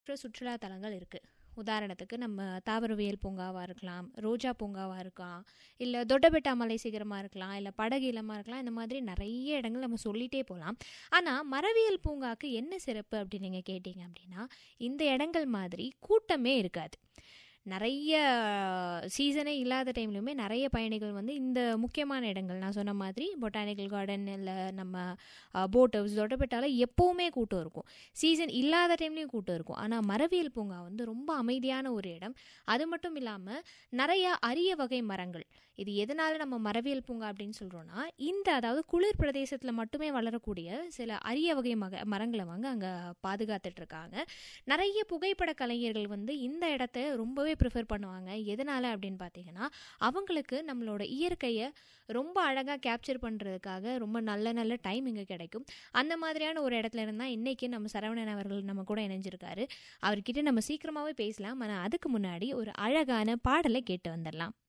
சுற்றுலா தலங்கள் இருக்குது உதாரணத்துக்கு நம்ம தாவரவியல் பூங்காவாக இருக்கலாம் ரோஜா பூங்காவாக இருக்கலாம் இல்லை தொட்டபெட்டா மலை சிகரமாக இருக்கலாம் இல்லை படகு இல்லமாக இருக்கலாம் இந்த மாதிரி நிறைய இடங்கள் நம்ம சொல்லிகிட்டே போகலாம் ஆனால் மரவியல் பூங்காவுக்கு என்ன சிறப்பு அப்படின்னு நீங்கள் கேட்டிங்க அப்படின்னா இந்த இடங்கள் மாதிரி கூட்டமே இருக்காது நிறைய சீசனே இல்லாத டைம்லையுமே நிறைய பயணிகள் வந்து இந்த முக்கியமான இடங்கள் நான் சொன்ன மாதிரி பொட்டானிக்கல் கார்டன் இல்லை நம்ம போட் ஹவுஸ் தொட்டப்பெட்டால எப்போவுமே கூட்டம் இருக்கும் சீசன் இல்லாத டைம்லேயும் கூட்டம் இருக்கும் ஆனால் மரவியல் பூங்கா வந்து ரொம்ப அமைதியான ஒரு இடம் அது மட்டும் இல்லாமல் நிறைய அரிய வகை மரங்கள் இது எதனால் நம்ம மரவியல் பூங்கா அப்படின்னு சொல்கிறோன்னா இந்த அதாவது குளிர் பிரதேசத்தில் மட்டுமே வளரக்கூடிய சில அரிய வகை மக மரங்களை வந்து அங்கே பாதுகாத்துட்ருக்காங்க நிறைய புகைப்பட கலைஞர்கள் வந்து இந்த இடத்த ரொம்பவே ப்ரிஃபர் பண்ணுவாங்க எதனால் அப்படின்னு பார்த்தீங்கன்னா அவங்களுக்கு நம்மளோட இயற்கையை ரொம்ப அழகாக கேப்சர் பண்ணுறதுக்காக ரொம்ப நல்ல நல்ல டைம் இங்கே கிடைக்கும் அந்த மாதிரியான ஒரு இடத்துல இருந்தால் இன்றைக்கி நம்ம சரவணன் அவர்கள் நம்ம கூட இணைஞ்சிருக்காரு அவர்கிட்ட நம்ம சீக்கிரமாகவே பேசலாம் ஆனால் அதுக்கு முன்னாடி ஒரு அழகான பாடலை கேட்டு வந்துடலாம்